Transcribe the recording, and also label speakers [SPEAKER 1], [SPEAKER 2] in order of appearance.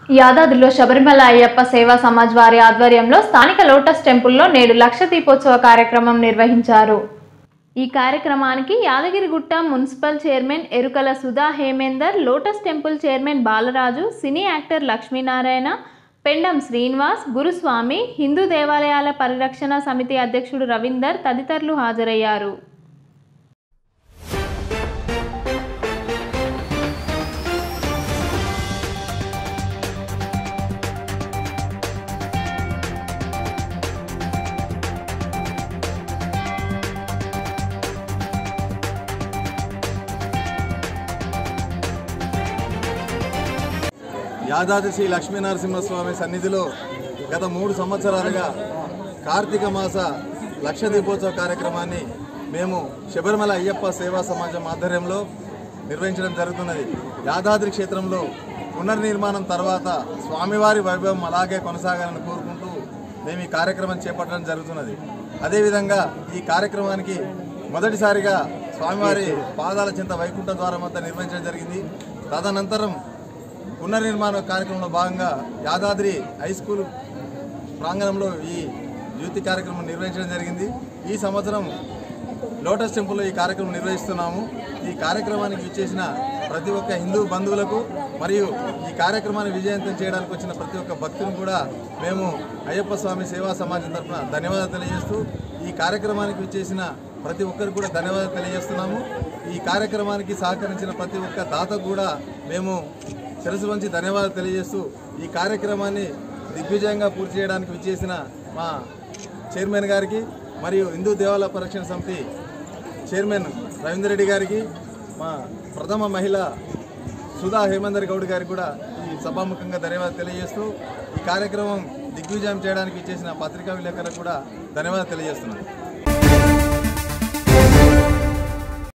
[SPEAKER 1] యాదాద్రిలో శబరిమల అయ్యప్ప సేవా సమాజ్ వారి ఆధ్వర్యంలో స్థానిక లోటస్ టెంపుల్లో నేడు లక్ష దీపోత్సవ కార్యక్రమం నిర్వహించారు ఈ కార్యక్రమానికి Yadagirigutta municipal chairman Erukala Sudha Hemender lotus temple chairman Balaraju cine actor Lakshminarayana Pendam Srinivas గురుస్వామి హిందూ దేవాలయాల పరిరక్షణ సమితి అధ్యక్షుడు రవీందర్ తదితరులు హాజరయ్యారు
[SPEAKER 2] యాదాద్రి శ్రీ లక్ష్మీనరసింహస్వామి సన్నిధిలో గత మూడు సంవత్సరాలుగా కార్తీక మాస లక్ష దీపోత్సవ కార్యక్రమాన్ని మేము శబరిమల అయ్యప్ప సేవా సమాజం ఆధ్వర్యంలో నిర్వహించడం జరుగుతున్నది యాదాద్రి క్షేత్రంలో పునర్నిర్మాణం తర్వాత స్వామివారి వైభవం అలాగే కొనసాగాలని కోరుకుంటూ మేము ఈ కార్యక్రమం చేపట్టడం జరుగుతున్నది అదేవిధంగా ఈ కార్యక్రమానికి మొదటిసారిగా స్వామివారి పాదాల చింత వైకుంఠ ద్వారం వద్ద నిర్వహించడం జరిగింది తదనంతరం పునర్నిర్మాణ కార్యక్రమంలో భాగంగా యాదాద్రి హై స్కూల్ ప్రాంగణంలో ఈ యూతి కార్యక్రమం నిర్వహించడం జరిగింది ఈ సంవత్సరం లోటస్ టెంపుల్లో ఈ కార్యక్రమం నిర్వహిస్తున్నాము ఈ కార్యక్రమానికి ఇచ్చేసిన ప్రతి ఒక్క హిందూ బంధువులకు మరియు ఈ కార్యక్రమాన్ని విజయవంతం చేయడానికి వచ్చిన ప్రతి ఒక్క భక్తులను కూడా మేము అయ్యప్ప స్వామి సేవా సమాజం తరఫున ధన్యవాదాలు తెలియజేస్తూ ఈ కార్యక్రమానికి విచ్చేసిన ప్రతి ఒక్కరికి కూడా ధన్యవాదాలు తెలియజేస్తున్నాము ఈ కార్యక్రమానికి సహకరించిన ప్రతి ఒక్క దాతకు కూడా మేము శిరసు వంచి ధన్యవాదాలు తెలియజేస్తూ ఈ కార్యక్రమాన్ని దిగ్విజయంగా పూర్తి చేయడానికి విచ్చేసిన మా చైర్మన్ గారికి మరియు హిందూ దేవాలయ పరిరక్షణ సమితి చైర్మన్ రవీందర్ రెడ్డి గారికి మా ప్రథమ మహిళ సుధా హేమందర్ గౌడ్ గారికి కూడా ఈ సభాముఖంగా ధన్యవాదాలు తెలియజేస్తూ ఈ కార్యక్రమం దిగ్విజయం చేయడానికి ఇచ్చేసిన పత్రికా విలేకరులకు కూడా ధన్యవాదాలు తెలియజేస్తున్నాను